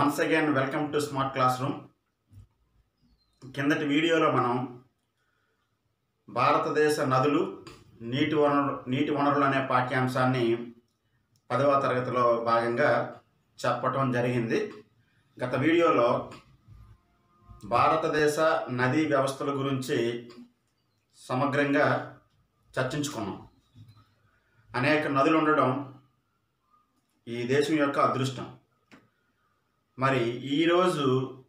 once again welcome to smart class room కిందటి వీడియోలో మనం భారతదేశ నదులు నీటి వనరు నీటి వనరులు అనే పాఠ్యాంశాన్ని పదవ తరగతిలో భాగంగా చెప్పటం జరిగింది గత వీడియోలో భారతదేశ నదీ వ్యవస్థల గురించి సమగ్రంగా చర్చించుకున్నాం అనేక నదులు ఉండడం ఈ దేశం యొక్క అదృష్టం మరి ఈరోజు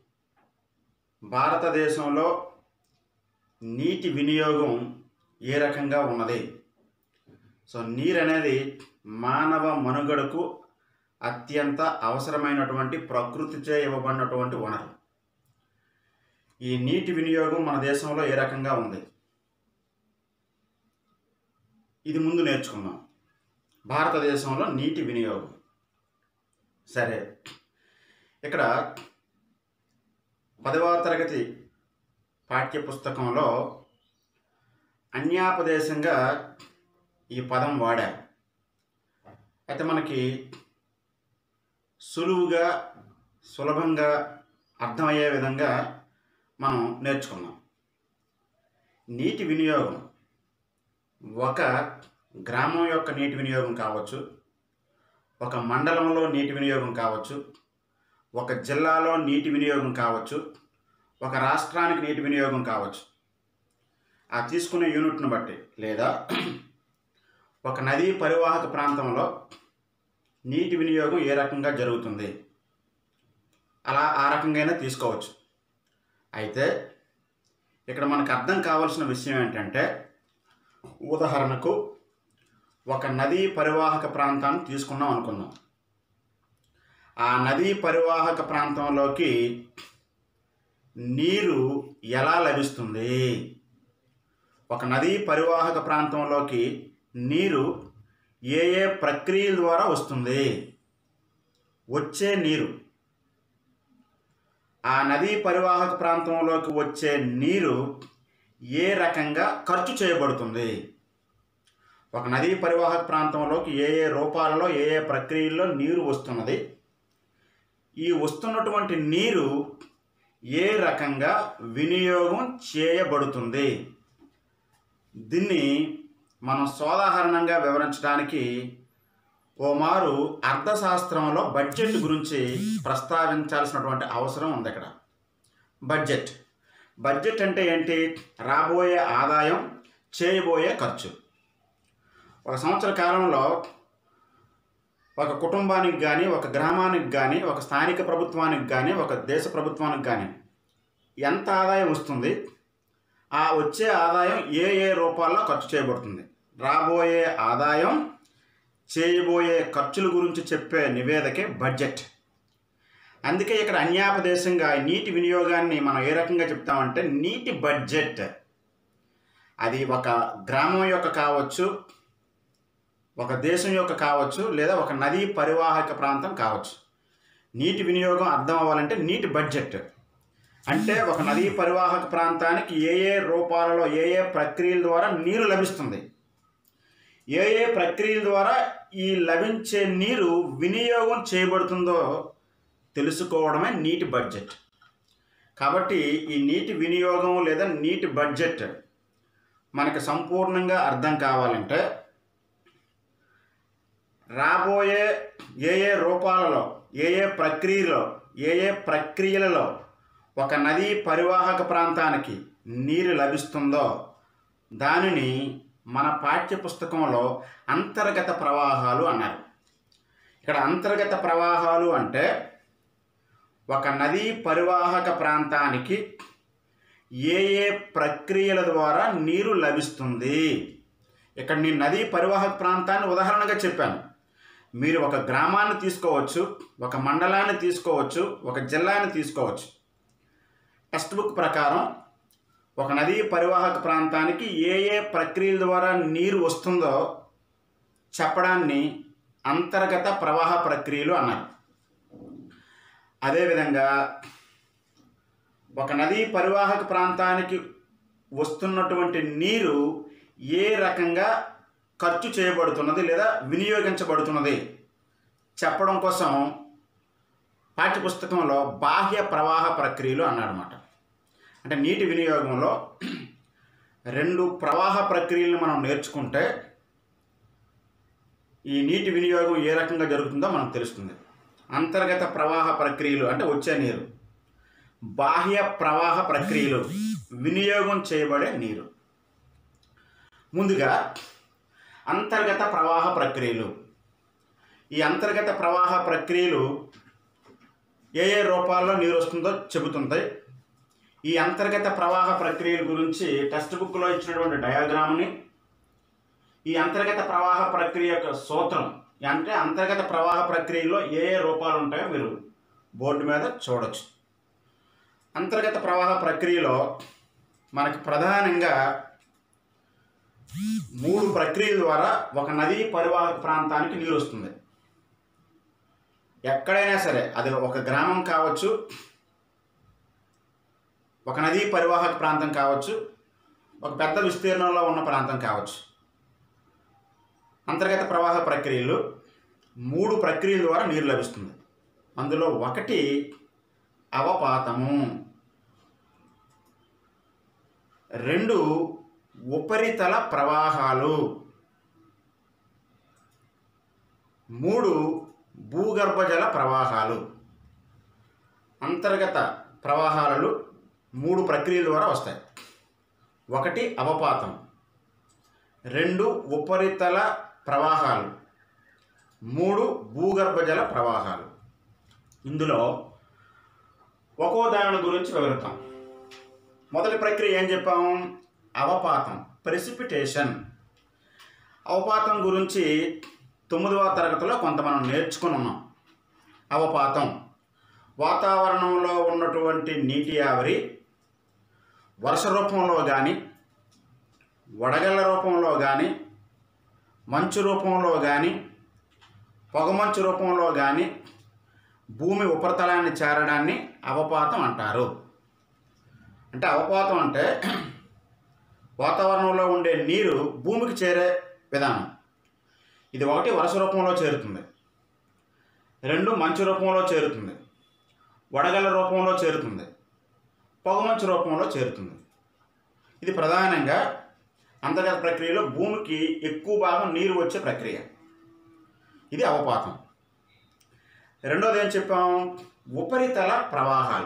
భారతదేశంలో నీటి వినియోగం ఏ రకంగా ఉన్నది సో నీరు అనేది మానవ మనుగడకు అత్యంత అవసరమైనటువంటి ప్రకృతిచే ఇవ్వబడినటువంటి వనరు ఈ నీటి వినియోగం మన దేశంలో ఏ రకంగా ఉంది ఇది ముందు నేర్చుకుందాం భారతదేశంలో నీటి వినియోగం సరే ఇక్కడ పదవ తరగతి పాఠ్యపుస్తకంలో అన్యాపదేశంగా ఈ పదం వాడా అయితే మనకి సులువుగా సులభంగా అర్థమయ్యే విధంగా మనం నేర్చుకున్నాం నీటి వినియోగం ఒక గ్రామం యొక్క నీటి వినియోగం కావచ్చు ఒక మండలంలో నీటి వినియోగం కావచ్చు ఒక జిల్లాలో నీటి వినియోగం కావచ్చు ఒక రాష్ట్రానికి నీటి వినియోగం కావచ్చు ఆ తీసుకునే యూనిట్ను బట్టి లేదా ఒక నదీ పరివాహక ప్రాంతంలో నీటి వినియోగం ఏ రకంగా జరుగుతుంది అలా ఆ రకంగా తీసుకోవచ్చు అయితే ఇక్కడ మనకు అర్థం కావాల్సిన విషయం ఏంటంటే ఉదాహరణకు ఒక నదీ పరివాహక ప్రాంతాన్ని తీసుకున్నాం అనుకుందాం ఆ నదీ పరివాహక ప్రాంతంలోకి నీరు ఎలా లభిస్తుంది ఒక నదీ పరివాహక ప్రాంతంలోకి నీరు ఏ ఏ ప్రక్రియల ద్వారా వస్తుంది వచ్చే నీరు ఆ నదీ పరివాహక ప్రాంతంలోకి వచ్చే నీరు ఏ రకంగా ఖర్చు చేయబడుతుంది ఒక నదీ పరివాహక ప్రాంతంలోకి ఏ ఏ రూపాలలో ఏ ఏ ప్రక్రియల్లో నీరు వస్తున్నది ఈ వస్తున్నటువంటి నీరు ఏ రకంగా వినియోగం చేయబడుతుంది దీన్ని మనం సోదాహరణంగా వివరించడానికి ఓ మారు అర్థశాస్త్రంలో బడ్జెట్ గురించి ప్రస్తావించాల్సినటువంటి అవసరం ఉంది ఇక్కడ బడ్జెట్ బడ్జెట్ అంటే ఏంటి రాబోయే ఆదాయం చేయబోయే ఖర్చు ఒక సంవత్సర కాలంలో ఒక కుటుంబానికి కానీ ఒక గ్రామానికి కానీ ఒక స్థానిక ప్రభుత్వానికి కానీ ఒక దేశ ప్రభుత్వానికి కానీ ఎంత ఆదాయం వస్తుంది ఆ వచ్చే ఆదాయం ఏ ఏ రూపాల్లో ఖర్చు చేయబడుతుంది రాబోయే ఆదాయం చేయబోయే ఖర్చుల గురించి చెప్పే నివేదికే బడ్జెట్ అందుకే ఇక్కడ అన్యాపదేశంగా నీటి వినియోగాన్ని మనం ఏ రకంగా చెప్తామంటే నీటి బడ్జెట్ అది ఒక గ్రామం యొక్క కావచ్చు ఒక దేశం యొక్క కావచ్చు లేదా ఒక నదీ పరివాహక ప్రాంతం కావచ్చు నీటి వినియోగం అర్థం అవ్వాలంటే నీటి బడ్జెట్ అంటే ఒక నదీ పరివాహక ప్రాంతానికి ఏ ఏ రూపాలలో ఏ ఏ ప్రక్రియల ద్వారా నీరు లభిస్తుంది ఏ ఏ ప్రక్రియల ద్వారా ఈ లభించే నీరు వినియోగం చేయబడుతుందో తెలుసుకోవడమే నీటి బడ్జెట్ కాబట్టి ఈ నీటి వినియోగం లేదా నీటి బడ్జెట్ మనకి సంపూర్ణంగా అర్థం కావాలంటే రాబోయే ఏ ఏ రూపాలలో ఏ ఏ ప్రక్రియలో ఏ ఏ ప్రక్రియలలో ఒక నదీ పరివాహక ప్రాంతానికి నీరు లభిస్తుందో దానిని మన పాఠ్యపుస్తకంలో అంతర్గత ప్రవాహాలు అన్నారు ఇక్కడ అంతర్గత ప్రవాహాలు అంటే ఒక నదీ పరివాహక ప్రాంతానికి ఏ ఏ ప్రక్రియల ద్వారా నీరు లభిస్తుంది ఇక్కడ నేను నదీ పరివాహక ప్రాంతాన్ని ఉదాహరణగా చెప్పాను మీరు ఒక గ్రామాన్ని తీసుకోవచ్చు ఒక మండలాన్ని తీసుకోవచ్చు ఒక జిల్లాని తీసుకోవచ్చు టెక్స్ట్ బుక్ ప్రకారం ఒక నదీ పరివాహక ప్రాంతానికి ఏ ఏ ప్రక్రియల ద్వారా నీరు వస్తుందో చెప్పడాన్ని అంతర్గత ప్రవాహ ప్రక్రియలు అన్నారు అదేవిధంగా ఒక నదీ పరివాహక ప్రాంతానికి వస్తున్నటువంటి నీరు ఏ రకంగా ఖర్చు చేయబడుతున్నది లేదా వినియోగించబడుతున్నది చెప్పడం కోసం పాఠ్యపుస్తకంలో బాహ్య ప్రవాహ ప్రక్రియలు అన్నాడనమాట అంటే నీటి వినియోగంలో రెండు ప్రవాహ ప్రక్రియలను మనం నేర్చుకుంటే ఈ నీటి వినియోగం ఏ రకంగా జరుగుతుందో మనకు తెలుస్తుంది అంతర్గత ప్రవాహ ప్రక్రియలు అంటే వచ్చే నీరు బాహ్య ప్రవాహ ప్రక్రియలు వినియోగం చేయబడే నీరు ముందుగా అంతర్గత ప్రవాహ ప్రక్రియలు ఈ అంతర్గత ప్రవాహ ప్రక్రియలు ఏ ఏ రూపాల్లో నీరు వస్తుందో చెబుతుంటాయి ఈ అంతర్గత ప్రవాహ ప్రక్రియల గురించి టెక్స్ట్ బుక్లో ఇచ్చినటువంటి డయాగ్రామ్ని ఈ అంతర్గత ప్రవాహ ప్రక్రియ యొక్క సూత్రం అంటే అంతర్గత ప్రవాహ ప్రక్రియలో ఏ ఏ రూపాలు ఉంటాయో మీరు బోర్డు మీద చూడొచ్చు అంతర్గత ప్రవాహ ప్రక్రియలో మనకి ప్రధానంగా మూడు ప్రక్రియల ద్వారా ఒక నదీ పరివాహక ప్రాంతానికి నీరు వస్తుంది ఎక్కడైనా సరే అది ఒక గ్రామం కావచ్చు ఒక నదీ పరివాహక ప్రాంతం కావచ్చు ఒక పెద్ద విస్తీర్ణంలో ఉన్న ప్రాంతం కావచ్చు అంతర్గత ప్రవాహ ప్రక్రియలు మూడు ప్రక్రియల ద్వారా నీరు లభిస్తుంది అందులో ఒకటి అవపాతము రెండు ఉపరితల ప్రవాహాలు మూడు భూగర్భ జల ప్రవాహాలు అంతర్గత ప్రవాహాలు మూడు ప్రక్రియల ద్వారా వస్తాయి ఒకటి అవపాతం రెండు ఉపరితల ప్రవాహాలు మూడు భూగర్భ జల ప్రవాహాలు ఇందులో ఒక్కో దాని గురించి వివరిద్దాం మొదటి ప్రక్రియ ఏం చెప్పాము అవపాతం ప్రెసిపిటేషన్ అవపాతం గురించి తొమ్మిదవ తరగతిలో కొంత మనం నేర్చుకుని ఉన్నాం అవపాతం వాతావరణంలో ఉన్నటువంటి నీటి ఆవిరి వర్ష రూపంలో కానీ వడగళ్ళ రూపంలో కానీ మంచు రూపంలో కానీ పొగమంచు రూపంలో కానీ భూమి ఉపరితలాన్ని చేరడాన్ని అవపాతం అంటారు అంటే అవపాతం అంటే వాతావరణంలో ఉండే నీరు భూమికి చేరే విధానం ఇది ఒకటి వర్ష రూపంలో చేరుతుంది రెండు మంచు రూపంలో చేరుతుంది వడగల రూపంలో చేరుతుంది పొగమంచు రూపంలో చేరుతుంది ఇది ప్రధానంగా అంతర్గత ప్రక్రియలో భూమికి ఎక్కువ భాగం నీరు వచ్చే ప్రక్రియ ఇది అవపాతం రెండోది ఏం చెప్పాం ఉపరితల ప్రవాహాలు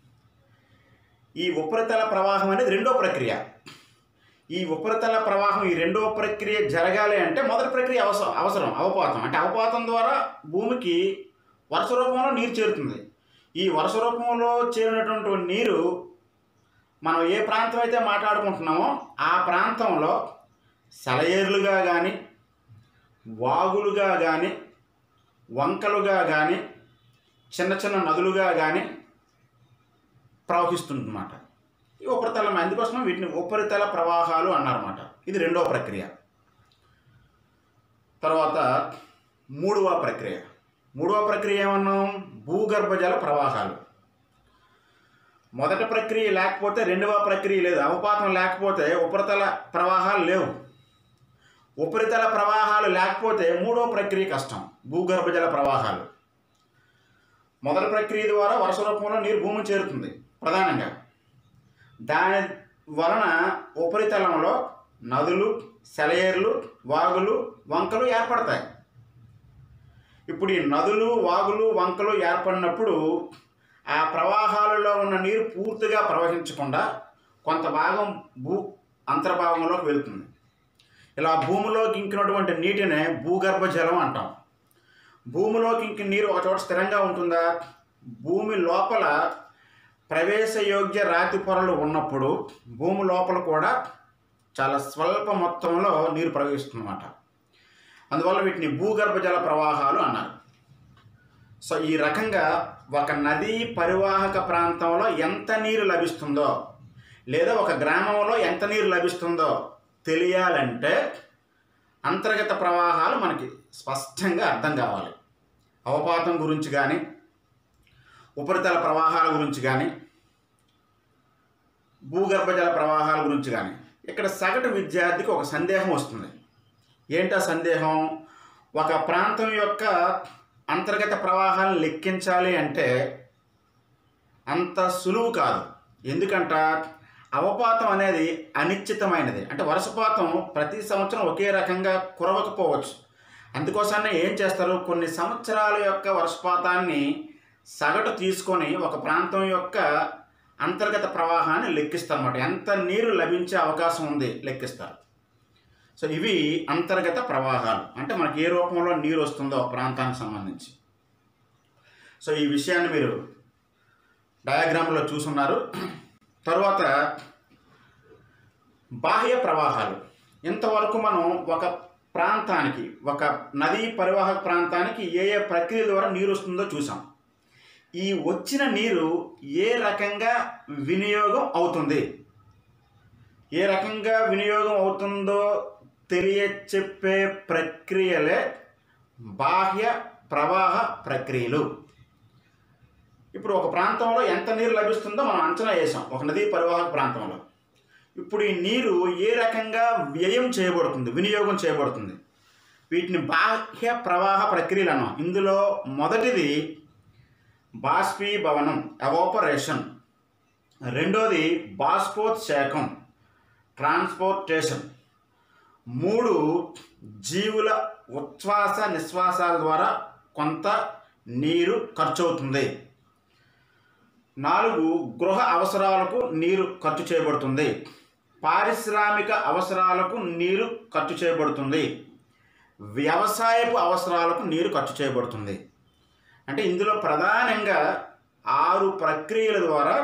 ఈ ఉపరితల ప్రవాహం అనేది రెండో ప్రక్రియ ఈ ఉపరితల ప్రవాహం ఈ రెండో ప్రక్రియ జరగాలి అంటే మొదటి ప్రక్రియ అవసరం అవసరం అవపాతం అంటే అవపాతం ద్వారా భూమికి వర్ష రూపంలో నీరు చేరుతుంది ఈ వర్ష రూపంలో చేరినటువంటి నీరు మనం ఏ ప్రాంతం అయితే మాట్లాడుకుంటున్నామో ఆ ప్రాంతంలో సెలయేర్లుగా కానీ వాగులుగా కానీ వంకలుగా కానీ చిన్న చిన్న నదులుగా కానీ ప్రవహిస్తుందన్నమాట ఈ ఉపరితలం అందుకోసం వీటిని ఉపరితల ప్రవాహాలు అన్నారన్నమాట ఇది రెండవ ప్రక్రియ తర్వాత మూడవ ప్రక్రియ మూడవ ప్రక్రియ ఏమన్నాం భూగర్భ జల ప్రవాహాలు మొదటి ప్రక్రియ లేకపోతే రెండవ ప్రక్రియ లేదు అవపాతం లేకపోతే ఉపరితల ప్రవాహాలు లేవు ఉపరితల ప్రవాహాలు లేకపోతే మూడో ప్రక్రియ కష్టం భూగర్భ జల ప్రవాహాలు మొదటి ప్రక్రియ ద్వారా వర్ష రూపంలో నీరు భూమిని చేరుతుంది ప్రధానంగా దాని వలన ఉపరితలంలో నదులు సెలయేర్లు వాగులు వంకలు ఏర్పడతాయి ఇప్పుడు ఈ నదులు వాగులు వంకలు ఏర్పడినప్పుడు ఆ ప్రవాహాలలో ఉన్న నీరు పూర్తిగా ప్రవహించకుండా కొంత భాగం భూ అంతర్భాగంలోకి వెళ్తుంది ఇలా భూమిలోకి ఇంకినటువంటి నీటినే భూగర్భ జలం అంటాం భూమిలోకి ఇంకిన నీరు ఒక చోట స్థిరంగా ఉంటుందా భూమి లోపల ప్రవేశయోగ్య రాతి పొరలు ఉన్నప్పుడు భూమి లోపల కూడా చాలా స్వల్ప మొత్తంలో నీరు ప్రవహిస్తుందన్నమాట అందువల్ల వీటిని భూగర్భ జల ప్రవాహాలు అన్నారు సో ఈ రకంగా ఒక నదీ పరివాహక ప్రాంతంలో ఎంత నీరు లభిస్తుందో లేదా ఒక గ్రామంలో ఎంత నీరు లభిస్తుందో తెలియాలంటే అంతర్గత ప్రవాహాలు మనకి స్పష్టంగా అర్థం కావాలి అవపాతం గురించి కానీ ఉపరితల ప్రవాహాల గురించి కానీ భూగర్భ జల ప్రవాహాల గురించి కానీ ఇక్కడ సగటు విద్యార్థికి ఒక సందేహం వస్తుంది ఏంటా సందేహం ఒక ప్రాంతం యొక్క అంతర్గత ప్రవాహాలను లెక్కించాలి అంటే అంత సులువు కాదు ఎందుకంట అవపాతం అనేది అనిశ్చితమైనది అంటే వర్షపాతం ప్రతి సంవత్సరం ఒకే రకంగా కురవకపోవచ్చు అందుకోసమే ఏం చేస్తారు కొన్ని సంవత్సరాల యొక్క వర్షపాతాన్ని సగటు తీసుకొని ఒక ప్రాంతం యొక్క అంతర్గత ప్రవాహాన్ని లెక్కిస్తారు అన్నమాట ఎంత నీరు లభించే అవకాశం ఉంది లెక్కిస్తారు సో ఇవి అంతర్గత ప్రవాహాలు అంటే మనకి ఏ రూపంలో నీరు వస్తుందో ఒక ప్రాంతానికి సంబంధించి సో ఈ విషయాన్ని మీరు డయాగ్రామ్లో చూసున్నారు తర్వాత బాహ్య ప్రవాహాలు ఇంతవరకు మనం ఒక ప్రాంతానికి ఒక నదీ పరివాహక ప్రాంతానికి ఏ ఏ ప్రక్రియ ద్వారా నీరు వస్తుందో చూసాం ఈ వచ్చిన నీరు ఏ రకంగా వినియోగం అవుతుంది ఏ రకంగా వినియోగం అవుతుందో తెలియచెప్పే ప్రక్రియలే బాహ్య ప్రవాహ ప్రక్రియలు ఇప్పుడు ఒక ప్రాంతంలో ఎంత నీరు లభిస్తుందో మనం అంచనా వేసాం ఒక నదీ పరివాహక ప్రాంతంలో ఇప్పుడు ఈ నీరు ఏ రకంగా వ్యయం చేయబడుతుంది వినియోగం చేయబడుతుంది వీటిని బాహ్య ప్రవాహ ప్రక్రియలు అన్నాం ఇందులో మొదటిది బాష్పీభవనం ఎవాపరేషన్ రెండోది బాష్పోత్సేకం ట్రాన్స్పోర్టేషన్ మూడు జీవుల ఉచ్ఛ్వాస నిశ్వాసాల ద్వారా కొంత నీరు ఖర్చు అవుతుంది నాలుగు గృహ అవసరాలకు నీరు ఖర్చు చేయబడుతుంది పారిశ్రామిక అవసరాలకు నీరు ఖర్చు చేయబడుతుంది వ్యవసాయపు అవసరాలకు నీరు ఖర్చు చేయబడుతుంది అంటే ఇందులో ప్రధానంగా ఆరు ప్రక్రియల ద్వారా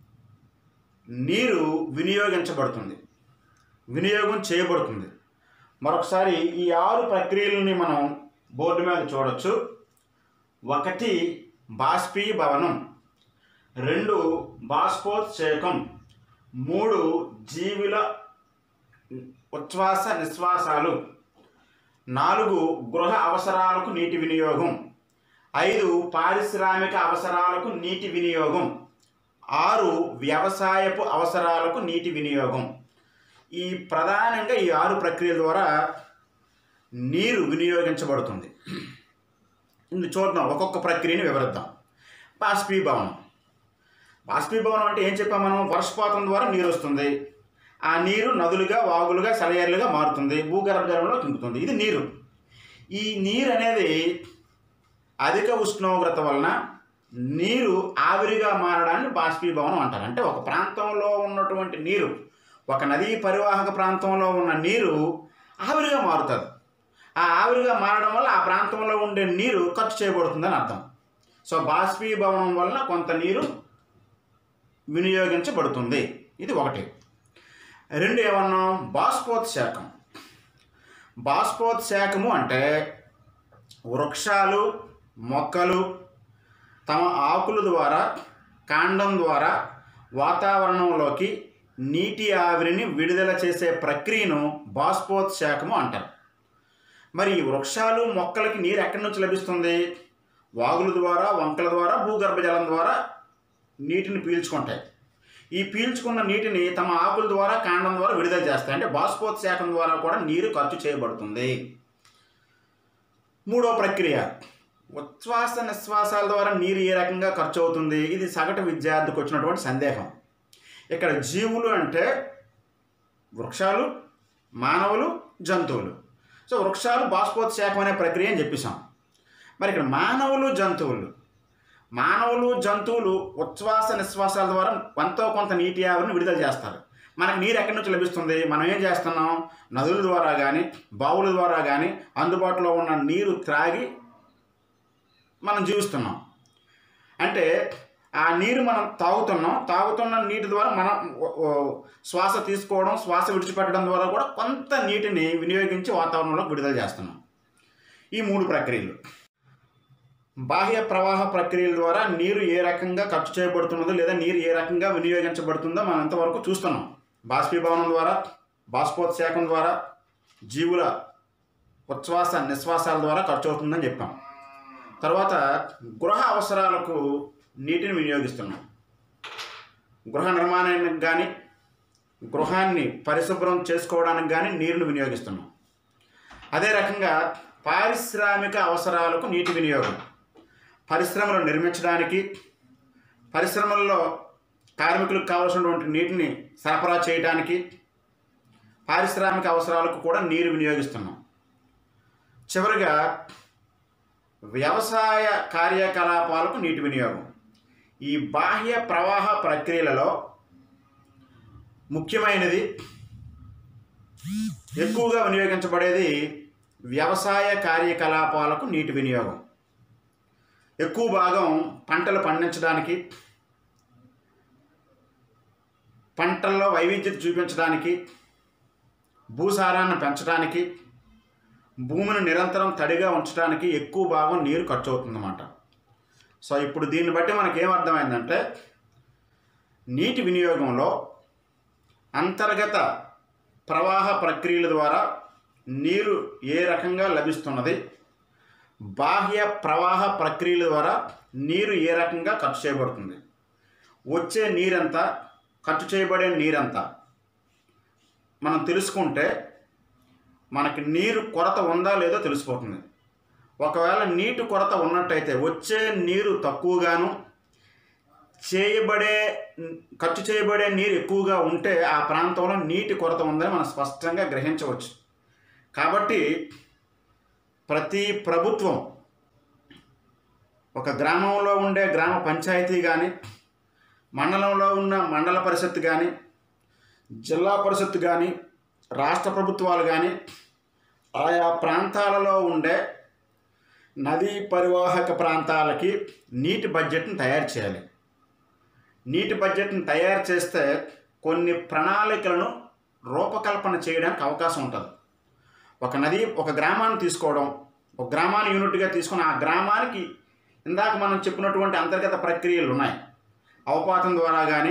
నీరు వినియోగించబడుతుంది వినియోగం చేయబడుతుంది మరొకసారి ఈ ఆరు ప్రక్రియలని మనం బోర్డు మీద చూడొచ్చు ఒకటి బాష్పీభవనం రెండు బాష్పోత్సేకం మూడు జీవుల ఉచ్ఛ్వాస నిశ్వాసాలు నాలుగు గృహ అవసరాలకు నీటి వినియోగం ఐదు పారిశ్రామిక అవసరాలకు నీటి వినియోగం ఆరు వ్యవసాయపు అవసరాలకు నీటి వినియోగం ఈ ప్రధానంగా ఈ ఆరు ప్రక్రియల ద్వారా నీరు వినియోగించబడుతుంది ఇందు చూద్దాం ఒక్కొక్క ప్రక్రియని వివరిద్దాం బాష్పీభవనం బాష్పీభవనం అంటే ఏం చెప్పాం మనం వర్షపాతం ద్వారా నీరు వస్తుంది ఆ నీరు నదులుగా వాగులుగా సెలయేర్లుగా మారుతుంది భూగర్భ జలంలో కింకుతుంది ఇది నీరు ఈ నీరు అనేది అధిక ఉష్ణోగ్రత వలన నీరు ఆవిరిగా మారడాన్ని బాష్పీభవనం అంటారు అంటే ఒక ప్రాంతంలో ఉన్నటువంటి నీరు ఒక నదీ పరివాహక ప్రాంతంలో ఉన్న నీరు ఆవిరిగా మారుతుంది ఆ ఆవిరిగా మారడం వల్ల ఆ ప్రాంతంలో ఉండే నీరు ఖర్చు చేయబడుతుందని అర్థం సో బాష్పీభవనం వలన కొంత నీరు వినియోగించబడుతుంది ఇది ఒకటి రెండు ఏమన్నాం బాష్పోత్శాకం బాష్పోత్శాకము అంటే వృక్షాలు మొక్కలు తమ ఆకుల ద్వారా కాండం ద్వారా వాతావరణంలోకి నీటి ఆవిరిని విడుదల చేసే ప్రక్రియను బాష్పోత్శాకము అంటారు మరి ఈ వృక్షాలు మొక్కలకి నీరు ఎక్కడి నుంచి లభిస్తుంది వాగుల ద్వారా వంకల ద్వారా భూగర్భ జలం ద్వారా నీటిని పీల్చుకుంటాయి ఈ పీల్చుకున్న నీటిని తమ ఆకుల ద్వారా కాండం ద్వారా విడుదల చేస్తాయి అంటే బాష్పోత్శాకం ద్వారా కూడా నీరు ఖర్చు చేయబడుతుంది మూడో ప్రక్రియ ఉచ్ఛ్వాస నిశ్వాసాల ద్వారా నీరు ఏ రకంగా ఖర్చు అవుతుంది ఇది సగటు విద్యార్థికి వచ్చినటువంటి సందేహం ఇక్కడ జీవులు అంటే వృక్షాలు మానవులు జంతువులు సో వృక్షాలు బాష్పోత్శాకం అనే ప్రక్రియ అని చెప్పేశాం మరి ఇక్కడ మానవులు జంతువులు మానవులు జంతువులు ఉచ్ఛ్వాస నిశ్వాసాల ద్వారా ఎంతో కొంత నీటి ఆవిరిని విడుదల చేస్తారు మనకు నీరు ఎక్కడి నుంచి లభిస్తుంది మనం ఏం చేస్తున్నాం నదుల ద్వారా కానీ బావుల ద్వారా కానీ అందుబాటులో ఉన్న నీరు త్రాగి మనం జీవిస్తున్నాం అంటే ఆ నీరు మనం తాగుతున్నాం తాగుతున్న నీటి ద్వారా మనం ఓ- ఓ శ్వాస తీసుకోవడం శ్వాస విడిచిపెట్టడం ద్వారా కూడా కొంత నీటిని వినియోగించి వాతావరణంలో విడుదల చేస్తున్నాం ఈ మూడు ప్రక్రియలు బాహ్య ప్రవాహ ప్రక్రియల ద్వారా నీరు ఏ రకంగా ఖర్చు చేయబడుతున్నదో లేదా నీరు ఏ రకంగా వినియోగించబడుతుందో మనం ఇంతవరకు చూస్తున్నాం బాష్పీభవనం ద్వారా బాష్పోత్సేకం ద్వారా జీవుల ఉచ్ఛ్వాస నిశ్వాసాల ద్వారా ఖర్చు అవుతుందని చెప్పాం తర్వాత గృహ అవసరాలకు నీటిని వినియోగిస్తున్నాం గృహ నిర్మాణానికి కానీ గృహాన్ని పరిశుభ్రం చేసుకోవడానికి కానీ నీరుని వినియోగిస్తున్నాం అదే రకంగా పారిశ్రామిక అవసరాలకు నీటి వినియోగం పరిశ్రమలు నిర్మించడానికి పరిశ్రమల్లో కార్మికులకు కావాల్సినటువంటి నీటిని సరఫరా చేయడానికి పారిశ్రామిక అవసరాలకు కూడా నీరు వినియోగిస్తున్నాం చివరిగా వ్యవసాయ కార్యకలాపాలకు నీటి వినియోగం ఈ బాహ్య ప్రవాహ ప్రక్రియలలో ముఖ్యమైనది ఎక్కువగా వినియోగించబడేది వ్యవసాయ కార్యకలాపాలకు నీటి వినియోగం ఎక్కువ భాగం పంటలు పండించడానికి పంటల్లో వైవిధ్యత చూపించడానికి భూసారాన్ని పెంచడానికి భూమిని నిరంతరం తడిగా ఉంచడానికి ఎక్కువ భాగం నీరు ఖర్చు అవుతుందన్నమాట సో ఇప్పుడు దీన్ని బట్టి మనకి ఏమర్థమైందంటే నీటి వినియోగంలో అంతర్గత ప్రవాహ ప్రక్రియల ద్వారా నీరు ఏ రకంగా లభిస్తున్నది బాహ్య ప్రవాహ ప్రక్రియల ద్వారా నీరు ఏ రకంగా ఖర్చు చేయబడుతుంది వచ్చే నీరంతా ఖర్చు చేయబడే నీరంతా మనం తెలుసుకుంటే మనకి నీరు కొరత ఉందా లేదో తెలిసిపోతుంది ఒకవేళ నీటి కొరత ఉన్నట్టయితే వచ్చే నీరు తక్కువగాను చేయబడే ఖర్చు చేయబడే నీరు ఎక్కువగా ఉంటే ఆ ప్రాంతంలో నీటి కొరత ఉందని మనం స్పష్టంగా గ్రహించవచ్చు కాబట్టి ప్రతి ప్రభుత్వం ఒక గ్రామంలో ఉండే గ్రామ పంచాయతీ కానీ మండలంలో ఉన్న మండల పరిషత్ కానీ జిల్లా పరిషత్ కానీ రాష్ట్ర ప్రభుత్వాలు కానీ ఆయా ప్రాంతాలలో ఉండే నదీ పరివాహక ప్రాంతాలకి నీటి బడ్జెట్ని తయారు చేయాలి నీటి బడ్జెట్ని తయారు చేస్తే కొన్ని ప్రణాళికలను రూపకల్పన చేయడానికి అవకాశం ఉంటుంది ఒక నది ఒక గ్రామాన్ని తీసుకోవడం ఒక గ్రామాన్ని యూనిట్గా తీసుకొని ఆ గ్రామానికి ఇందాక మనం చెప్పినటువంటి అంతర్గత ప్రక్రియలు ఉన్నాయి అవపాతం ద్వారా కానీ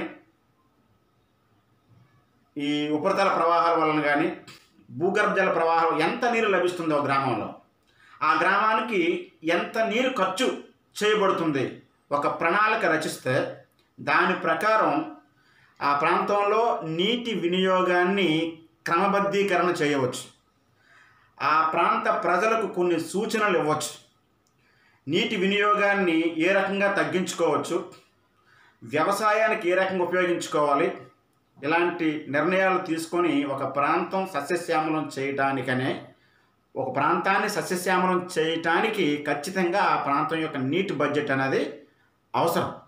ఈ ఉపరితల ప్రవాహాల వలన కానీ భూగర్భ జల ప్రవాహం ఎంత నీరు లభిస్తుందో గ్రామంలో ఆ గ్రామానికి ఎంత నీరు ఖర్చు చేయబడుతుంది ఒక ప్రణాళిక రచిస్తే దాని ప్రకారం ఆ ప్రాంతంలో నీటి వినియోగాన్ని క్రమబద్ధీకరణ చేయవచ్చు ఆ ప్రాంత ప్రజలకు కొన్ని సూచనలు ఇవ్వచ్చు నీటి వినియోగాన్ని ఏ రకంగా తగ్గించుకోవచ్చు వ్యవసాయానికి ఏ రకంగా ఉపయోగించుకోవాలి ఇలాంటి నిర్ణయాలు తీసుకొని ఒక ప్రాంతం సస్యశ్యామలం చేయడానికనే ఒక ప్రాంతాన్ని సస్యశ్యామలం చేయటానికి ఖచ్చితంగా ఆ ప్రాంతం యొక్క నీటి బడ్జెట్ అనేది అవసరం